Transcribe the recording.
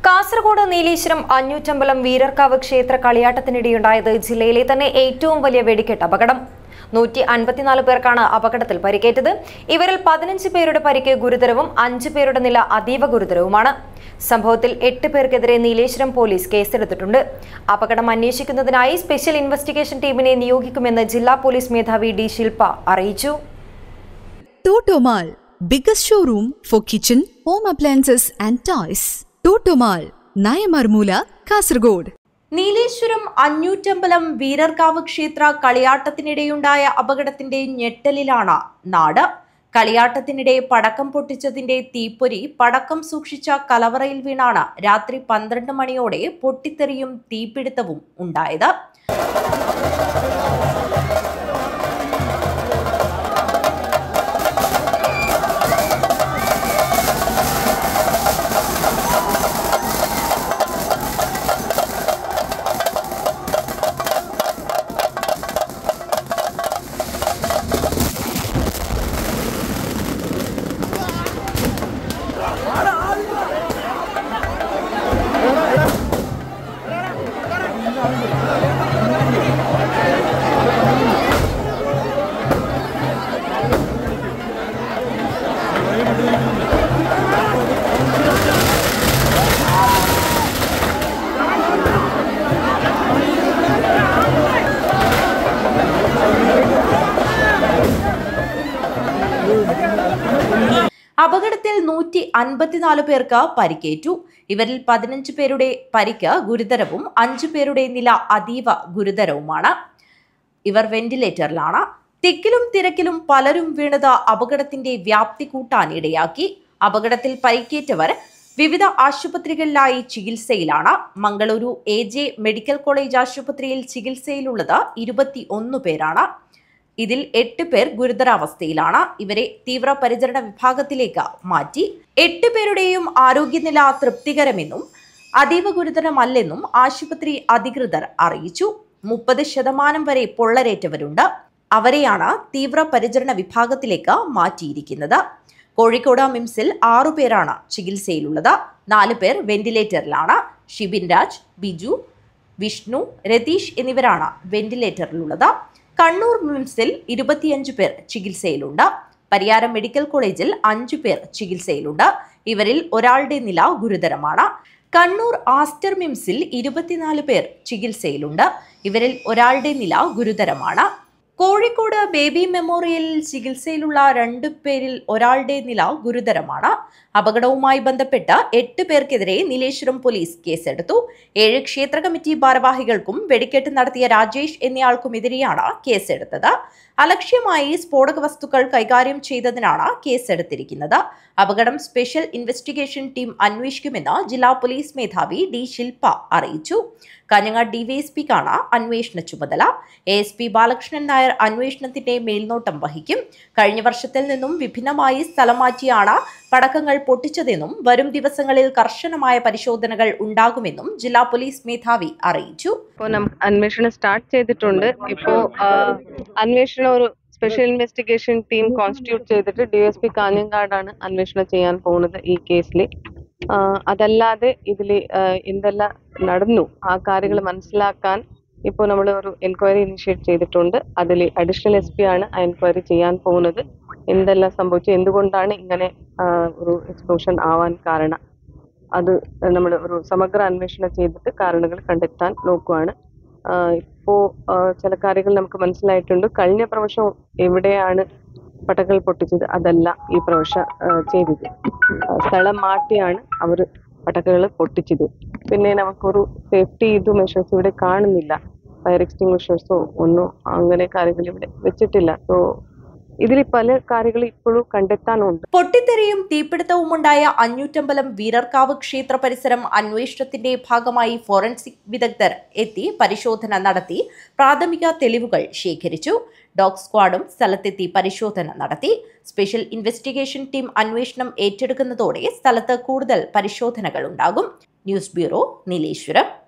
കാസർഗോഡ് നീലേശ്വരം അഞ്ഞൂറ്റമ്പലം വീരർക്കാവ് ക്ഷേത്ര കളിയാട്ടത്തിനിടെയുണ്ടായത് ജില്ലയിലെ തന്നെ ഏറ്റവും വലിയ വെടിക്കെട്ട് അപകടം നൂറ്റി അൻപത്തിനാല് പേർക്കാണ് അപകടത്തിൽ പരിക്കേറ്റത് ഇവരിൽ പതിനഞ്ച് പേരുടെ പരിക്ക് ഗുരുതരവും അഞ്ച് പേരുടെ നില അതീവ ഗുരുതരവുമാണ് സംഭവത്തിൽ എട്ട് പേർക്കെതിരെ നീലേശ്വരം പോലീസ് കേസെടുത്തിട്ടുണ്ട് അപകടം അന്വേഷിക്കുന്നതിനായി സ്പെഷ്യൽ ഇൻവെസ്റ്റിഗേഷൻ ടീമിനെ നിയോഗിക്കുമെന്ന് ജില്ലാ പോലീസ് മേധാവി ഡി ശില്പ അറിയിച്ചു Totomal, biggest showroom for kitchen, home appliances and toys. Totomal, Nayamarmula, Kasargod. Nileshwaram Anjoottambalam വീരർകാവ് ക്ഷേത്ര കളിയാട്ടത്തിനിടെയുണ്ടായ അപകടത്തിന്റെ ഞെട്ടലിലാണ് നാട് കളിയാട്ടത്തിനിടെ പടക്കം പൊട്ടിച്ചതിന്റെ തീപ്പൊരി പടക്കം സൂക്ഷിച്ച കലവറയിൽ വീണാണ് രാത്രി പന്ത്രണ്ട് മണിയോടെ പൊട്ടിത്തെറിയും തീപിടുത്തവും ഉണ്ടായത് അപകടത്തിൽ നൂറ്റി അൻപത്തിനാല് പേർക്ക് പരിക്കേറ്റു ഇവരിൽ പതിനഞ്ച് പേരുടെ പരിക്ക് ഗുരുതരവും അഞ്ചു പേരുടെ നില അതീവ ഗുരുതരവുമാണ് ഇവർ വെന്റിലേറ്ററിലാണ് തിക്കിലും തിരക്കിലും പലരും വീണത് അപകടത്തിന്റെ വ്യാപ്തി കൂട്ടാൻ ഇടയാക്കി അപകടത്തിൽ പരിക്കേറ്റവർ വിവിധ ആശുപത്രികളിലായി ചികിത്സയിലാണ് Mangaluru A J medical college ആശുപത്രിയിൽ ചികിത്സയിലുള്ളത് ഇരുപത്തി ഒന്ന് പേരാണ് ഇതിൽ എട്ട് പേർ ഗുരുതരാവസ്ഥയിലാണ് ഇവരെ തീവ്രപരിചരണ വിഭാഗത്തിലേക്ക് മാറ്റി എട്ട് പേരുടെയും ആരോഗ്യനില തൃപ്തികരമെന്നും അതീവ ഗുരുതരമല്ലെന്നും ആശുപത്രി അധികൃതർ അറിയിച്ചു മുപ്പത് ശതമാനം വരെ പൊള്ളലേറ്റവരുണ്ട് അവരെയാണ് തീവ്രപരിചരണ വിഭാഗത്തിലേക്ക് മാറ്റിയിരിക്കുന്നത് കോഴിക്കോട് മിംസിൽ ആറുപേരാണ് ചികിത്സയിലുള്ളത് നാല് പേർ വെന്റിലേറ്ററിലാണ് ഷിബിൻ രാജ് ബിജു വിഷ്ണു രതീഷ് എന്നിവരാണ് വെന്റിലേറ്ററിലുള്ളത് കണ്ണൂർ മിംസിൽ ഇരുപത്തിയഞ്ച് പേർ ചികിത്സയിലുണ്ട് പരിയാരം മെഡിക്കൽ കോളേജിൽ അഞ്ചു പേർ ചികിത്സയിലുണ്ട് ഇവരിൽ ഒരാളുടെ നില ഗുരുതരമാണ് കണ്ണൂർ ആസ്റ്റർ മിംസിൽ ഇരുപത്തിനാല് പേർ ചികിത്സയിലുണ്ട് ഇവരിൽ ഒരാളുടെ നില ഗുരുതരമാണ് കോഴിക്കോട് ബേബി മെമ്മോറിയലിൽ ചികിത്സയിലുള്ള രണ്ടു പേരിൽ ഒരാളുടെ നില ഗുരുതരമാണ് അപകടവുമായി ബന്ധപ്പെട്ട് എട്ട് പേർക്കെതിരെ നീലേശ്വരം പോലീസ് കേസെടുത്തു ഏഴ് ക്ഷേത്ര കമ്മിറ്റി ഭാരവാഹികൾക്കും വെടിക്കെട്ട് നടത്തിയ രാജേഷ് എന്നയാൾക്കുമെതിരെയാണ് കേസെടുത്തത് അലക്ഷ്യമായി സ്ഫോടക വസ്തുക്കൾ കൈകാര്യം ചെയ്തതിനാണ് കേസെടുത്തിരിക്കുന്നത് അപകടം സ്പെഷ്യൽ ഇൻവെസ്റ്റിഗേഷൻ ടീം അന്വേഷിക്കുമെന്ന് ജില്ലാ പോലീസ് മേധാവി ഡി ശില്പ അറിയിച്ചു കാഞ്ഞങ്ങാട് ഡിവൈഎസ്പിക്കാണ് അന്വേഷണ ചുമതല A S P Balakrishnan Nair അന്വേഷണത്തിന്റെ മേൽനോട്ടം വഹിക്കും കഴിഞ്ഞ വർഷത്തിൽ നിന്നും വിഭിന്നമായി സ്ഥലം മാറ്റിയാണ് പടക്കങ്ങൾ പൊട്ടിച്ചതെന്നും വരും ദിവസങ്ങളിൽ കർശനമായ പരിശോധനകൾ ഉണ്ടാകുമെന്നും ജില്ലാ പോലീസ് മേധാവി അറിയിച്ചു ഇപ്പോൾ നമുക്ക് അന്വേഷണം സ്റ്റാർട്ട് ചെയ്തിട്ടുണ്ട് ഇപ്പോൾ അന്വേഷണം ഒരു സ്പെഷ്യൽ ഇൻവെസ്റ്റിഗേഷൻ ടീം കോൺസ്റ്റിറ്റ്യൂട്ട് ചെയ്തിട്ട് ഡിഎസ്പി കാഞ്ഞങ്ങാടാണ് അന്വേഷണം ചെയ്യാൻ പോകുന്നത് ഈ കേസിൽ അതല്ലാതെ ഇതിൽ എന്തെല്ലാം നടന്നു ആ കാര്യങ്ങൾ മനസ്സിലാക്കാൻ ഇപ്പോൾ നമ്മൾ ഒരു എൻക്വയറി ഇനിഷ്യേറ്റ് ചെയ്തിട്ടുണ്ട് അതിൽ അഡീഷണൽ എസ് പി ആണ് ആ എൻക്വയറി ചെയ്യാൻ പോകുന്നത് എന്തെല്ലാം സംഭവിച്ചു എന്തുകൊണ്ടാണ് ഇങ്ങനെ ആ, ഒരു എക്സ്പ്ലോഷൻ ആവാൻ കാരണം അത് നമ്മൾ ഒരു സമഗ്ര അന്വേഷണം ചെയ്തിട്ട് കാരണങ്ങൾ കണ്ടെത്താൻ നോക്കുവാണ് ആഹ് ഇപ്പോ ആഹ് ചില കാര്യങ്ങൾ നമുക്ക് മനസ്സിലായിട്ടുണ്ട് കഴിഞ്ഞ പ്രാവശ്യം എവിടെയാണ് പടകൾ പൊട്ടിച്ചത് അതല്ല ഈ പ്രാവശ്യം ആഹ് ചെയ്തത് ആഹ് സ്ഥലം മാറ്റിയാണ് അവർ പടക്കകൾ പൊട്ടിച്ചത് പിന്നെ നമുക്കൊരു സേഫ്റ്റി ഇത് മെഷേഴ്സ് ഇവിടെ കാണുന്നില്ല ഫയർ എക്സ്റ്റിംഗ്വിഷേഴ്സോ ഒന്നും അങ്ങനെ കാര്യങ്ങൾ ഇവിടെ വെച്ചിട്ടില്ല സോ ഇതിൽ പല കാര്യങ്ങൾ ഇപ്പോഴും കണ്ടെത്താനുണ്ട് പൊട്ടിത്തെറിയും തീപിടുത്തവും ഉണ്ടായ അഞ്ഞൂറ്റമ്പലം വീരർക്കാവ് ക്ഷേത്ര പരിസരം അന്വേഷണത്തിന്റെ ഭാഗമായി ഫോറൻസിക് വിദഗ്ധർ എത്തി പരിശോധന നടത്തി പ്രാഥമിക തെളിവുകൾ ശേഖരിച്ചു ഡോഗ് സ്ക്വാഡും സ്ഥലത്തെത്തി പരിശോധന നടത്തി സ്പെഷ്യൽ ഇൻവെസ്റ്റിഗേഷൻ ടീം അന്വേഷണം ഏറ്റെടുക്കുന്നതോടെ സ്ഥലത്ത് കൂടുതൽ പരിശോധനകൾ ഉണ്ടാകും ന്യൂസ് ബ്യൂറോ നീലേശ്വരം